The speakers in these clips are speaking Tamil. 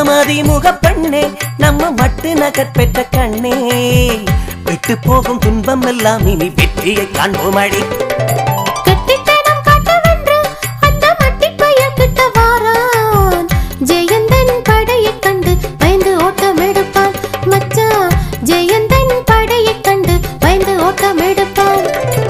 பட்டமதி முகப்பெண்ணே நம்ம மட்டு நகர் பெற்ற கண்ணே விட்டு போகும் துன்பம் எல்லாம் இனி வெற்றியை காண்போம் அடி கெட்டித்தனம் காட்டவென்று அந்த மட்டிப் பையன் கிட்ட வாரான். ஜெயந்தன் படையைக் கண்டு பயந்து ஓட்டம் எடுப்பான். மச்சான், ஜெயந்தன் படையைக் கண்டு பயந்து ஓட்டம் எடுப்பான்.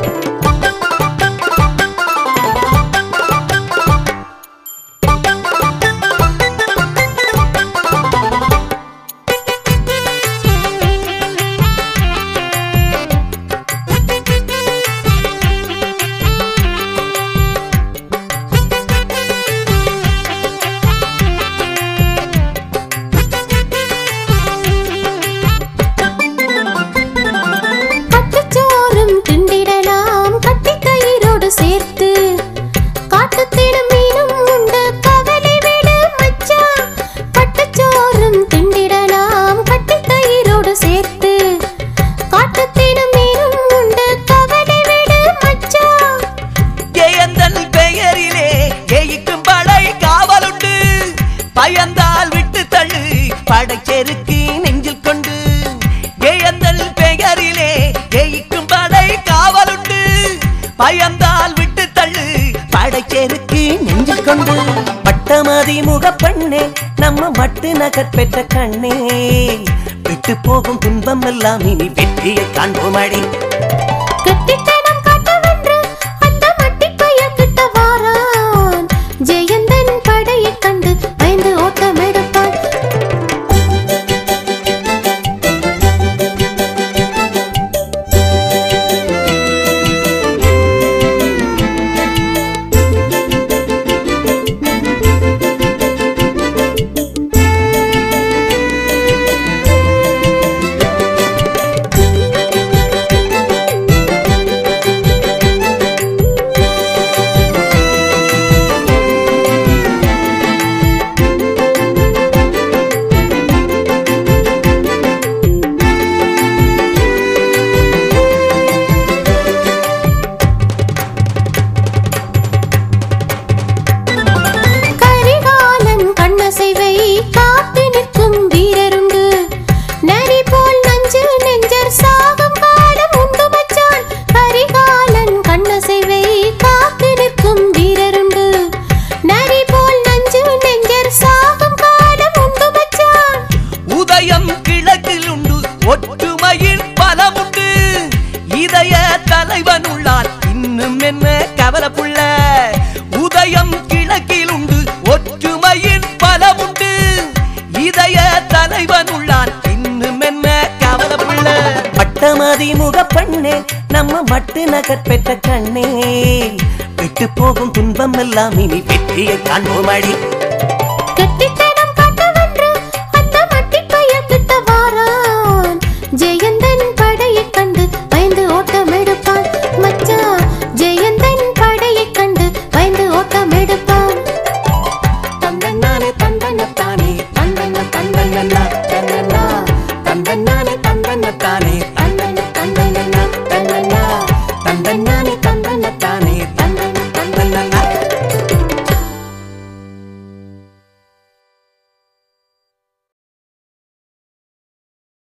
கட்டுச்சோறும் திண்டிடலாம் கட்டித் தயிரோடு சேர்த்து காட்டுத்தேனும் மீனும் உண்டு கவலை விடு மச்சான் கட்டுச்சோறும் திண்டிடலாம் கட்டித் தயிரோடு சேர்த்து காட்டுத்தேனும் மீனும் உண்டு கவலை விடு மச்சான் ஜெயந்தன் பெயரிலே ஜெயிக்கும் படை காவலுண்டு பயந்தால் விட்டு தள்ளு படைச்செருக்கு நெஞ்சில் கொண்டு ஜெயந்தன் பெயரிலே ஜெயிக்கும் படை காவலுண்டு பயந்தால் விட்டு தள்ளு படைச்செருக்கு நெஞ்சில் கொண்டு பட்டமதி முகப்பெண்ணே நம்ம மட்டு நகர் பெற்ற கண்ணே விட்டு போகும் துன்பம் எல்லாம் இனி வெற்றியை காண்போம் அடி கெட்டித்தனம் காட்டவென்று அந்த மட்டிப் பையன் கிட்ட வாரான். ஜெயந்தன் படையைக் கண்டு பயந்து ஓட்டம் எடுப்பான். கரிகாலன் கண்ணசைவை காத்து நிற்கும் வீரருண்டு நரி போல் நஞ்சு நெஞ்சர் சாகும் காலம் உண்டு மச்சான் கரிகாலன் கண்ணசைவை காத்து நிற்கும் வீரருண்டு நரி போல் நஞ்சு நெஞ்சர் சாகும் காலம் உண்டு மச்சான் உதயம் கிழக்கில் உண்டு ஒற்றுமையில் பலமுண்டு இதய தலைவன் உள்ளான் இன்னும் என்ன கவலப்புள்ள உதயம் கிழக்கில் உண்டு ஒற்றுமையில் பலமுண்டு இதய தலைவன் உள்ளான் இன்னும் என்ன கவலப்புள்ள பட்டமதி முகப்பெண்ணே நம்ம மட்டு நகர் பெற்ற கண்ணே விட்டு போகும் துன்பம் எல்லாம் இனி வெற்றியை காண்போம் அடி கெட்டித்த